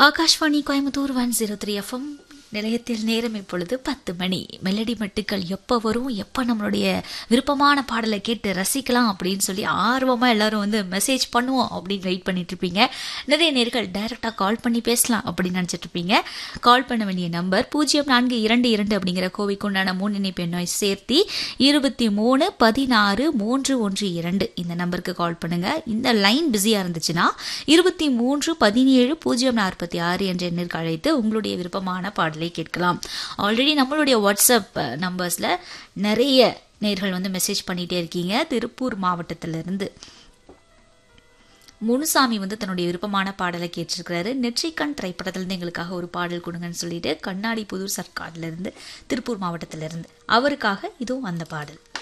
Akashvani Coimbatore one zero three FM நிலையத்தில் நேரம் இப்பொழுது பத்து மணி மெலடி மட்டுக்கள் எப்போ வரும் எப்போ நம்மளுடைய விருப்பமான பாடலை கேட்டு ரசிக்கலாம் அப்படின்னு சொல்லி ஆர்வமாக எல்லாரும் வந்து மெசேஜ் பண்ணுவோம் அப்படின்னு வெயிட் பண்ணிட்டு இருப்பீங்க நிறைய நேர்கள் டைரெக்டாக கால் பண்ணி பேசலாம் அப்படின்னு நினச்சிட்டு இருப்பீங்க கால் பண்ண வேண்டிய நம்பர் பூஜ்ஜியம் நான்கு இரண்டு இரண்டு அப்படிங்கிற கோவிக்குண்டான மூணு இணைப்பு எண்ணை சேர்த்தி இருபத்தி மூணு பதினாறு மூன்று ஒன்று இரண்டு இந்த நம்பருக்கு கால் பண்ணுங்க இந்த லைன் பிஸியாக இருந்துச்சுன்னா இருபத்தி மூன்று பதினேழு பூஜ்ஜியம் நாற்பத்தி ஆறு என்ற எண்ணிற்கு அழைத்து உங்களுடைய விருப்பமான பாடலை கேட்கலாம் ஆல்ரெடி நம்மளுடைய வாட்ஸ்அப் நம்பர்ஸில் நிறைய நேர்கள் வந்து மெசேஜ் பண்ணிகிட்டே இருக்கீங்க திருப்பூர் மாவட்டத்திலிருந்து முனுசாமி வந்து தன்னுடைய விருப்பமான பாடலை கேட்டிருக்கிறாரு நெற்றிக்கண் திரைப்படத்திலிருந்து எங்களுக்காக ஒரு பாடல் கொடுங்கன்னு சொல்லிட்டு கண்ணாடி புதூர் சர்க்கார்லேருந்து திருப்பூர் மாவட்டத்திலிருந்து அவருக்காக இதுவும் அந்த பாடல்